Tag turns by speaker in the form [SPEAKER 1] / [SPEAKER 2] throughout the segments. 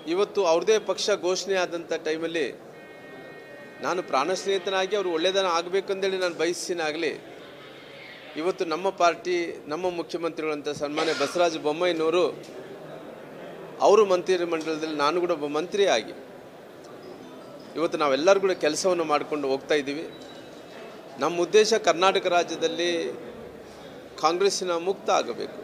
[SPEAKER 1] ಇವತ್ತು ಅವ್ರದ್ದೇ ಪಕ್ಷ ಘೋಷಣೆ ಆದಂಥ ಟೈಮಲ್ಲಿ ನಾನು ಪ್ರಾಣ ಸ್ನೇಹಿತನಾಗಿ ಅವರು ಒಳ್ಳೆಯದನ್ನು ಆಗಬೇಕಂದೇಳಿ ನಾನು ಬಯಸಿನಾಗಲಿ ಇವತ್ತು ನಮ್ಮ ಪಾರ್ಟಿ ನಮ್ಮ ಮುಖ್ಯಮಂತ್ರಿಗಳಂತ ಸನ್ಮಾನ್ಯ ಬಸವರಾಜ ಬೊಮ್ಮಾಯಿನವರು ಅವರು ಮಂತ್ರಿ ಮಂಡಲದಲ್ಲಿ ನಾನು ಕೂಡ ಒಬ್ಬ ಮಂತ್ರಿ ಆಗಿ ಇವತ್ತು ನಾವೆಲ್ಲರೂ ಕೂಡ ಕೆಲಸವನ್ನು ಮಾಡಿಕೊಂಡು ಹೋಗ್ತಾ ಇದ್ದೀವಿ ನಮ್ಮ ಉದ್ದೇಶ ಕರ್ನಾಟಕ ರಾಜ್ಯದಲ್ಲಿ ಕಾಂಗ್ರೆಸ್ಸಿನ ಮುಕ್ತ ಆಗಬೇಕು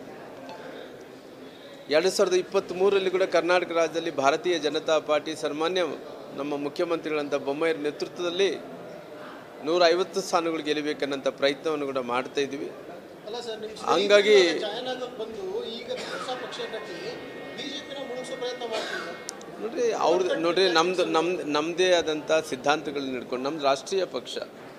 [SPEAKER 1] ಎರಡು ಸಾವಿರದ ಇಪ್ಪತ್ತ್ಮೂರರಲ್ಲಿ ಕೂಡ ಕರ್ನಾಟಕ ರಾಜ್ಯದಲ್ಲಿ ಭಾರತೀಯ ಜನತಾ ಪಾರ್ಟಿ ಸನ್ಮಾನ್ಯ ನಮ್ಮ ಮುಖ್ಯಮಂತ್ರಿಗಳಂತ ಬೊಮ್ಮಾಯಿರ ನೇತೃತ್ವದಲ್ಲಿ ನೂರ ಐವತ್ತು ಸ್ಥಾನಗಳು ಗೆಲ್ಲಬೇಕನ್ನಂಥ ಪ್ರಯತ್ನವನ್ನು ಕೂಡ ಮಾಡ್ತಾ ಇದ್ದೀವಿ
[SPEAKER 2] ಅಲ್ಲ ಸರ್ ನಿಮ್ಮ
[SPEAKER 1] ಹಂಗಾಗಿ
[SPEAKER 2] ಜಾಯ್ನ್ ಆಗೋಕೆ ಬಂದು ಈಗ ಹೊಸ ಪಕ್ಷ ಕಟ್ಟಿ ಬಿಜೆಪಿನ ಮುಳುಗಿಸೋ ಪ್ರಯತ್ನ ಮಾಡ್ತಿದ್ದಾರೆ
[SPEAKER 1] ನೋಡ್ರಿ ಅವ್ರದ್ದು ನೋಡ್ರಿ ನಮ್ದು ನಮ್ದು ನಮ್ಮದೇ ಆದಂಥ ಸಿದ್ಧಾಂತಗಳನ್ನ ಹಿಡ್ಕೊಂಡು ನಮ್ದು ರಾಷ್ಟ್ರೀಯ ಪಕ್ಷ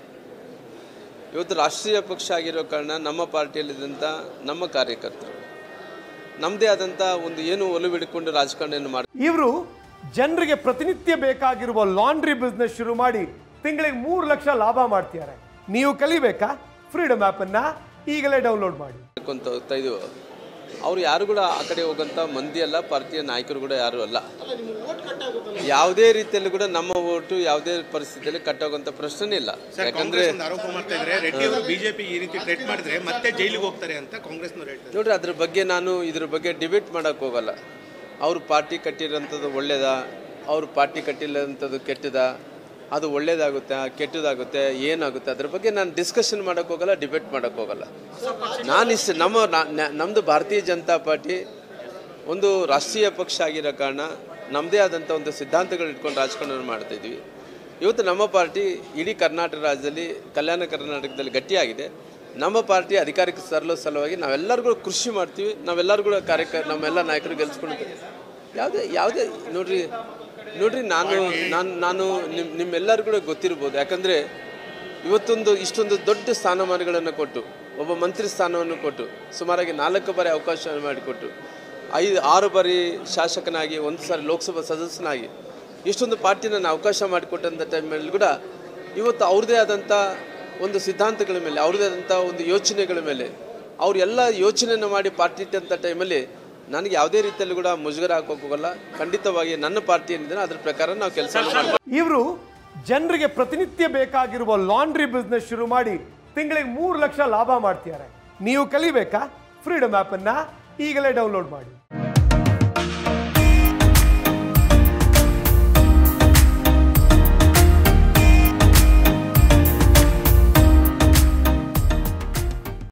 [SPEAKER 1] ಇವತ್ತು ರಾಷ್ಟ್ರೀಯ ಪಕ್ಷ ಆಗಿರೋ ಕಾರಣ ನಮ್ಮ ಪಾರ್ಟಿಯಲ್ಲಿದ್ದಂಥ ನಮ್ಮ ಕಾರ್ಯಕರ್ತರು ನಮ್ಮದೇ ಆದಂಥ ಒಂದು ಏನು ಒಲವು ಹಿಡ್ಕೊಂಡು ರಾಜಕಾರಣವನ್ನು ಮಾಡಿ
[SPEAKER 3] ಇವರು ಜನರಿಗೆ ಪ್ರತಿನಿತ್ಯ ಬೇಕಾಗಿರುವ ಲಾಂಡ್ರಿ ಬಿಸ್ನೆಸ್ ಶುರು ಮಾಡಿ ತಿಂಗಳಿಗೆ ಮೂರು ಲಕ್ಷ ಲಾಭ ಮಾಡ್ತಿದ್ದಾರೆ ನೀವು ಕಲಿಬೇಕಾ ಫ್ರೀಡಮ್ ಆ್ಯಪನ್ನು ಈಗಲೇ ಡೌನ್ಲೋಡ್ ಮಾಡಿ
[SPEAKER 1] ಮಾಡ್ಕೊಂತ ಹೋಗ್ತಾ ಇದೀವೋ ಅವ್ರು ಯಾರು ಕೂಡ ಆ ಕಡೆ ಹೋಗೋಂಥ ಮಂದಿ ಅಲ್ಲ ಪಾರ್ಟಿಯ ನಾಯಕರು ಕೂಡ ಯಾರು ಅಲ್ಲ
[SPEAKER 2] ಅಲ್ಲ ನಿಮ್ಮ ಓಟ್ ಕಟ್ ಆಗುತ್ತಲ್ಲ
[SPEAKER 1] ಯಾವುದೇ ರೀತಿಯಲ್ಲಿ ಕೂಡ ನಮ್ಮ ಓಟು ಯಾವುದೇ ಪರಿಸ್ಥಿತಿಯಲ್ಲಿ ಕಟ್ಟೋಗಂಥ ಪ್ರಶ್ನೆ ಇಲ್ಲ
[SPEAKER 4] ಸರ್
[SPEAKER 1] ಯಾಕಂದ್ರೆ
[SPEAKER 4] ಕಾಂಗ್ರೆಸ್ ಒಂದು ಆರೋಪ ಮಾಡ್ತಾ ಇದ್ರೆ ರೆಡ್ಡಿ ಅವರು ಬಿಜೆಪಿ ಈ ರೀತಿ ಟ್ರೆಟ್ ಮಾಡಿದ್ರೆ ಮತ್ತೆ ಜೈಲಿಗೆ ಹೋಗ್ತಾರೆ ಅಂತ ಕಾಂಗ್ರೆಸ್ನವ್ರು ಹೇಳ್ತಾರೆ
[SPEAKER 1] ನೋಡ್ರಿ ಅದ್ರ ಬಗ್ಗೆ ನಾನು ಇದ್ರ ಬಗ್ಗೆ ಡಿಬೇಟ್ ಮಾಡಕ್ ಹೋಗಲ್ಲ ಅವ್ರು ಪಾರ್ಟಿ ಕಟ್ಟಿರೋಂಥದ್ದು ಒಳ್ಳೇದಾ ಅವ್ರು ಪಾರ್ಟಿ ಕಟ್ಟಿಲ್ಲಂಥದ್ದು ಕೆಟ್ಟದ ಅದು ಒಳ್ಳೇದಾಗುತ್ತೆ ಕೆಟ್ಟದಾಗುತ್ತೆ ಏನಾಗುತ್ತೆ ಅದ್ರ ಬಗ್ಗೆ ನಾನು ಡಿಸ್ಕಷನ್ ಮಾಡಕ್ ಹೋಗಲ್ಲ ಡಿಬೇಟ್ ಮಾಡಕ್ ಹೋಗಲ್ಲ ನಾನು ಇಷ್ಟು ನಮ್ಮ ನಾ- ನ- ನಮ್ದು ಭಾರತೀಯ ಜನತಾ ಪಾರ್ಟಿ ಒಂದು ರಾಷ್ಟ್ರೀಯ ಪಕ್ಷ ಆಗಿರೋ ಕಾರಣ ನಮ್ಮದೇ ಆದಂಥ ಒಂದು ಸಿದ್ಧಾಂತಗಳು ಇಟ್ಕೊಂಡು ರಾಜಕಾರಣವನ್ನು ಮಾಡ್ತಾ ಇದ್ವಿ ಇವತ್ತು ನಮ್ಮ ಪಾರ್ಟಿ ಇಡೀ ಕರ್ನಾಟಕ ರಾಜ್ಯದಲ್ಲಿ ಕಲ್ಯಾಣ ಕರ್ನಾಟಕದಲ್ಲಿ ಗಟ್ಟಿಯಾಗಿದೆ ನಮ್ಮ ಪಾರ್ಟಿ ಅಧಿಕಾರಕ್ಕೆ ತರಲು ಸಲುವಾಗಿ ನಾವೆಲ್ಲರೂ ಕೂಡ ಕೃಷಿ ಮಾಡ್ತೀವಿ ನಾವೆಲ್ಲರೂ ಕೂಡ ಕಾರ್ಯಕ ನಮ್ಮೆಲ್ಲ ನಾಯಕರು ಗೆಲ್ಸ್ಕೊಂಡಿದ್ದೀವಿ ಯಾವುದೇ ಯಾವುದೇ ನೋಡ್ರಿ ನೋಡ್ರಿ ನಾನು ನಾನು ನಾನು ನಿಮ್ಮ ನಿಮ್ಮೆಲ್ಲರೂ ಕೂಡ ಗೊತ್ತಿರ್ಬೋದು ಯಾಕಂದರೆ ಇವತ್ತೊಂದು ಇಷ್ಟೊಂದು ದೊಡ್ಡ ಸ್ಥಾನಮಾನಗಳನ್ನು ಕೊಟ್ಟು ಒಬ್ಬ ಮಂತ್ರಿ ಸ್ಥಾನವನ್ನು ಕೊಟ್ಟು ಸುಮಾರಾಗಿ ನಾಲ್ಕು ಬಾರಿ ಅವಕಾಶ ಮಾಡಿಕೊಟ್ಟು ಐದು ಆರು ಬಾರಿ ಶಾಸಕನಾಗಿ ಒಂದು ಸಾರಿ ಲೋಕಸಭಾ ಸದಸ್ಯನಾಗಿ ಇಷ್ಟೊಂದು ಪಾರ್ಟಿನ ನಾನು ಅವಕಾಶ ಮಾಡಿಕೊಟ್ಟಂಥ ಟೈಮಲ್ಲಿ ಕೂಡ ಇವತ್ತು ಅವ್ರದ್ದೇ ಆದಂಥ ಒಂದು ಸಿದ್ಧಾಂತಗಳ ಮೇಲೆ ಅವ್ರದ್ದೇ ಆದಂಥ ಒಂದು ಯೋಚನೆಗಳ ಮೇಲೆ ಅವ್ರು ಎಲ್ಲ ಯೋಚನೆಯನ್ನು ಮಾಡಿ ಪಾರ್ಟಿ ಇಟ್ಟಂಥ ಟೈಮಲ್ಲಿ ನನಗೆ ಯಾವುದೇ ರೀತಿಯಲ್ಲಿ ಕೂಡ ಮುಜುಗರ ಹಾಕೋಕೆ ಹೋಗಲ್ಲ ಖಂಡಿತವಾಗಿ ನನ್ನ ಪಾರ್ಟಿ ಏನಿದೆ ಅದ್ರ ಪ್ರಕಾರ ನಾವು ಕೆಲಸ ಮಾಡ್ತೀವಿ
[SPEAKER 3] ಇವರು ಜನರಿಗೆ ಪ್ರತಿನಿತ್ಯ ಬೇಕಾಗಿರುವ ಲಾಂಡ್ರಿ ಬಿಸ್ನೆಸ್ ಶುರು ಮಾಡಿ ತಿಂಗಳಿಗೆ ಮೂರು ಲಕ್ಷ ಲಾಭ ಮಾಡ್ತಿದ್ದಾರೆ ನೀವು ಕಲಿಬೇಕಾ ಫ್ರೀಡಮ್ ಆ್ಯಪನ್ನು ಈಗಲೇ ಡೌನ್ಲೋಡ್ ಮಾಡಿ